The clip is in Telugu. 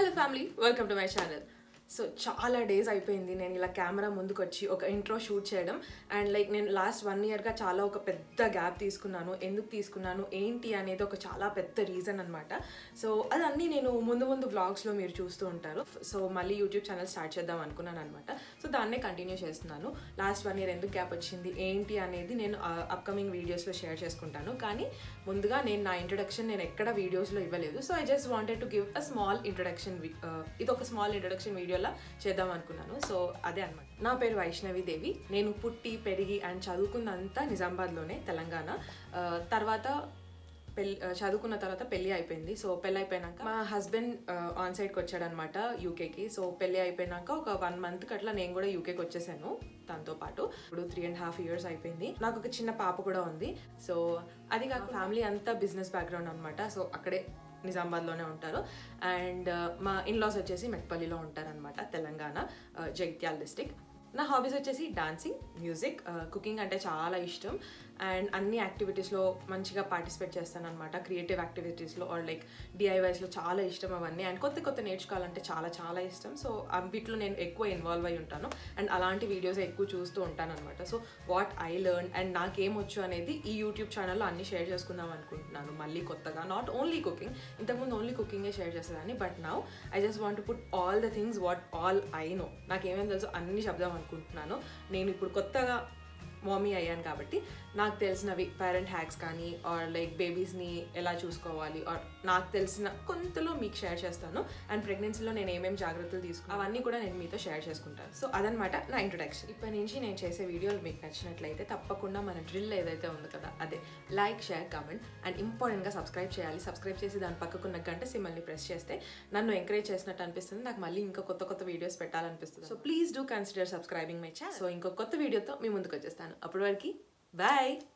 hello family welcome to my channel so చాలా డేస్ అయిపోయింది నేను ఇలా కెమెరా ముందుకు వచ్చి ఒక ఇంట్రో షూట్ చేయడం అండ్ లైక్ నేను లాస్ట్ వన్ ఇయర్గా చాలా ఒక పెద్ద గ్యాప్ తీసుకున్నాను ఎందుకు తీసుకున్నాను ఏంటి అనేది ఒక చాలా పెద్ద రీజన్ అనమాట సో అదన్నీ నేను ముందు ముందు వ్లాగ్స్లో మీరు చూస్తూ ఉంటారు సో మళ్ళీ యూట్యూబ్ ఛానల్ స్టార్ట్ చేద్దాం అనుకున్నాను అనమాట సో దాన్నే కంటిన్యూ చేస్తున్నాను లాస్ట్ వన్ ఇయర్ ఎందుకు గ్యాప్ వచ్చింది ఏంటి అనేది నేను అప్కమింగ్ వీడియోస్లో షేర్ చేసుకుంటాను కానీ ముందుగా నేను నా ఇంట్రొడక్షన్ నేను ఎక్కడ వీడియోస్లో ఇవ్వలేదు so I just wanted to give a small introduction ఇది ఒక స్మాల్ ఇంట్రొడక్షన్ వీడియోలా చేద్దాం అనుకున్నాను సో అదే అనమాట నా పేరు వైష్ణవి దేవి నేను పుట్టి పెరిగి అండ్ చదువుకున్నంతా నిజామాబాద్లోనే తెలంగాణ ఆ, తర్వాత పెళ్ళి ఆ, చదువుకున్న తర్వాత పెళ్ళి అయిపోయింది సో పెళ్ళి అయిపోయినాక మా హస్బెండ్ ఆన్ సైడ్కి వచ్చాడనమాట యూకేకి సో పెళ్ళి అయిపోయినాక ఒక వన్ మంత్కి అట్లా నేను కూడా యూకేకి వచ్చేసాను దాంతో పాటు ఇప్పుడు త్రీ అండ్ హాఫ్ ఇయర్స్ అయిపోయింది నాకు ఒక చిన్న పాప కూడా ఉంది సో అది కాక ఫ్యామిలీ అంతా బిజినెస్ బ్యాక్గ్రౌండ్ అనమాట సో అక్కడే నిజామాబాద్లోనే ఉంటారు అండ్ మా ఇన్లాస్ వచ్చేసి మెట్పల్లిలో ఉంటారనమాట తెలంగాణ ఆ, జగిత్యాల డిస్టిక్ నా హాబీస్ వచ్చేసి డాన్సింగ్ మ్యూజిక్ కుకింగ్ అంటే చాలా ఇష్టం అండ్ అన్ని యాక్టివిటీస్లో మంచిగా పార్టిసిపేట్ చేస్తాను అనమాట క్రియేటివ్ యాక్టివిటీస్లో ఆర్ లైక్ డిఐవైస్లో చాలా ఇష్టం అవన్నీ అండ్ కొత్త కొత్త నేర్చుకోవాలంటే చాలా చాలా ఇష్టం సో వీటిలో నేను ఎక్కువ ఇన్వాల్వ్ అయి ఉంటాను అండ్ అలాంటి వీడియోస్ ఎక్కువ చూస్తూ ఉంటాను అనమాట so what I learn and నాకేమొచ్చు అనేది ఈ యూట్యూబ్ ఛానల్లో అన్ని షేర్ చేసుకుందాం అనుకుంటున్నాను మళ్ళీ కొత్తగా నాట్ ఓన్లీ కుకింగ్ ఇంతకుముందు ఓన్లీ కుకింగే షేర్ చేసేదాన్ని but now I just want put all the things what all I know నాకేమేమి తెలుసు అన్ని చెప్దాం అనుకుంటున్నాను నేను ఇప్పుడు కొత్తగా మమ్మీ అయ్యాను కాబట్టి నాకు తెలిసినవి పేరెంట్ హ్యాక్స్ కానీ ఆర్ లైక్ బేబీస్ని ఎలా చూసుకోవాలి ఆర్ నాకు తెలిసిన కొంతలో మీకు షేర్ చేస్తాను అండ్ ప్రెగ్నెన్సీలో నేను ఏమేమి జాగ్రత్తలు తీసుకున్నాను అవన్నీ కూడా నేను మీతో షేర్ చేసుకుంటాను సో అదనమాట నా ఇంట్రొడక్షన్ ఇప్పటి నుంచి నేను చేసే వీడియోలు మీకు నచ్చినట్లయితే తప్పకుండా మన డ్రిల్ ఏదైతే ఉంది కదా అదే లైక్ షేర్ కామెంట్ అండ్ ఇంపార్టెంట్గా సబ్స్క్రైబ్ చేయాలి సబ్స్క్రైబ్ చేసి దాని పక్కకున్న గంట సిమ్మల్ని ప్రెస్ చేస్తే నన్ను ఎంకరేజ్ చేసినట్టు అనిపిస్తుంది నాకు మళ్ళీ ఇంకా కొత్త కొత్త వీడియోస్ పెట్టాలనిపిస్తుంది so please do consider subscribing my channel so ఇంకో కొత్త వీడియోతో మీ ముందుకు వచ్చేస్తాను అప్పటి వరకు బాయ్